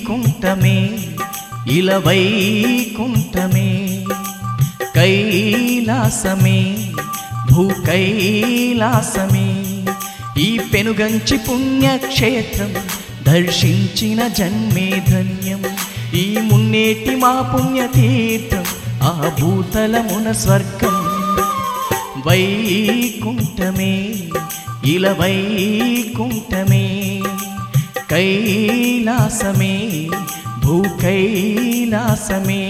వైకుంఠమే ఇల వైకుంఠమే కైలాసమే భూ కైలాసమే ఈ పెనుగంచి పుణ్యక్షేత్రం దర్శించిన జన్మే ధన్యం ఈ మున్నేటి మా పుణ్యతీర్థం ఆ భూతలమున స్వర్గం వైకుంఠమే ఇల వైకుంఠమే కైలాసమే భూ కైలాసమే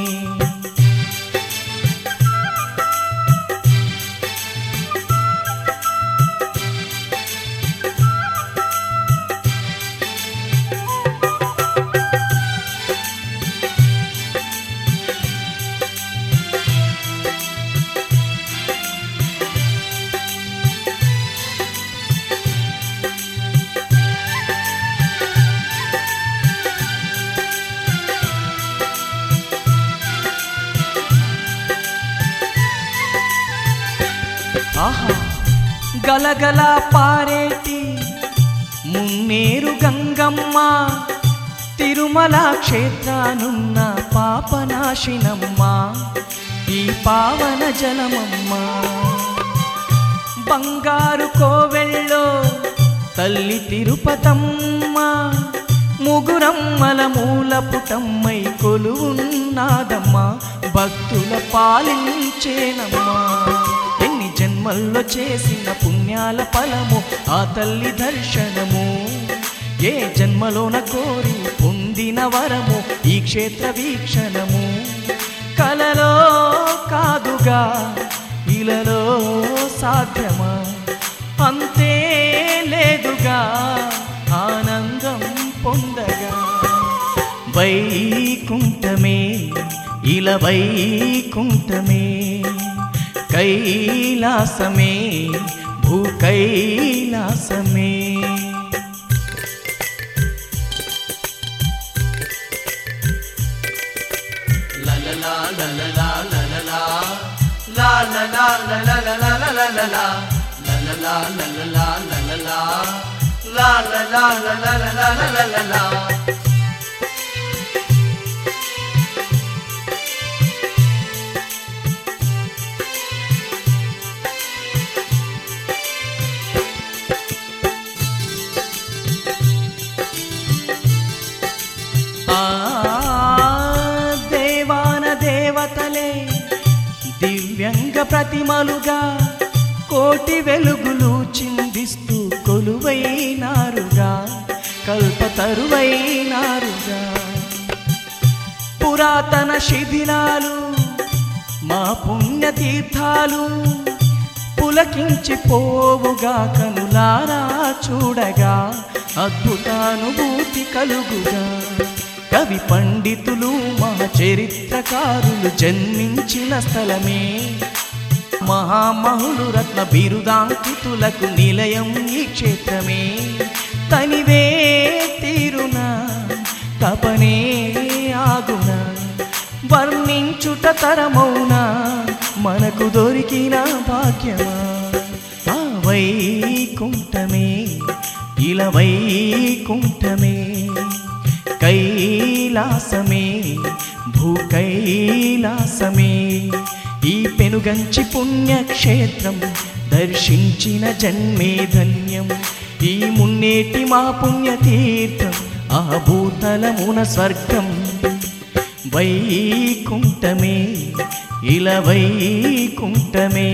ఆహా గలగల పారేటి మున్నేరు గంగమ్మ తిరుమల క్షేత్రానున్న పాపనాశినమ్మ ఈ పావన జలమమ్మ బంగారు కోవెళ్ళో తల్లి తిరుపతమ్మ ముగురమ్మల మూల పుటమ్మై కొలువున్నాదమ్మా భక్తుల పాలించేనమ్మా ఎన్ని జన్మల్లో చేసిన పుణ్యాల ఫలము ఆ తల్లి దర్శనము ఏ జన్మలోన కోరి పొందిన వరము ఈ క్షేత్ర వీక్షణము కలలో కాదుగా ఇలలో సాధ్యమా అంతే లేదుగా ఆనందం పొందగా వైకుంఠమే ఇల వైకుంఠమే కైలాసమే భూ కైలాసమే ఆ దేవాన దేవతలే దివ్యంగ ప్రతిమలుగా కోటి వెలుగులు చిందిస్తూ కొలువైనారుగా కల్పతరువైనారుగా పురాతన శిథిలాలు మా పుణ్యతీర్థాలు పులకించి పోవుగా కనులారా చూడగా అద్భుతానుభూతి కలుగుగా కవి పండితులు మా చరిత్రకారులు జన్మించిన స్థలమే మహామహులు రత్న బిరుదాంకితులకు నిలయం ఈ క్షేత్రమే తనివే తీరునా తపనే ఆగునా వర్ణించుట తరమౌనా మనకు దొరికిన భాగ్యమా ఆ వైకుంఠమే ఇల వైకుంఠమే కైలాసమే భూ కైలాసమే ఈ పెనుగంచి పుణ్యక్షేత్రం దర్శించిన జన్మే ధన్యం ఈ మున్నేటి మా పుణ్యతీర్థం ఆ భూతలమున స్వర్గం వైకుంఠమే ఇల వైకుంఠమే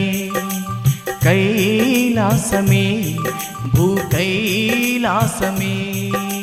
కైలాసమే భూ కైలాసమే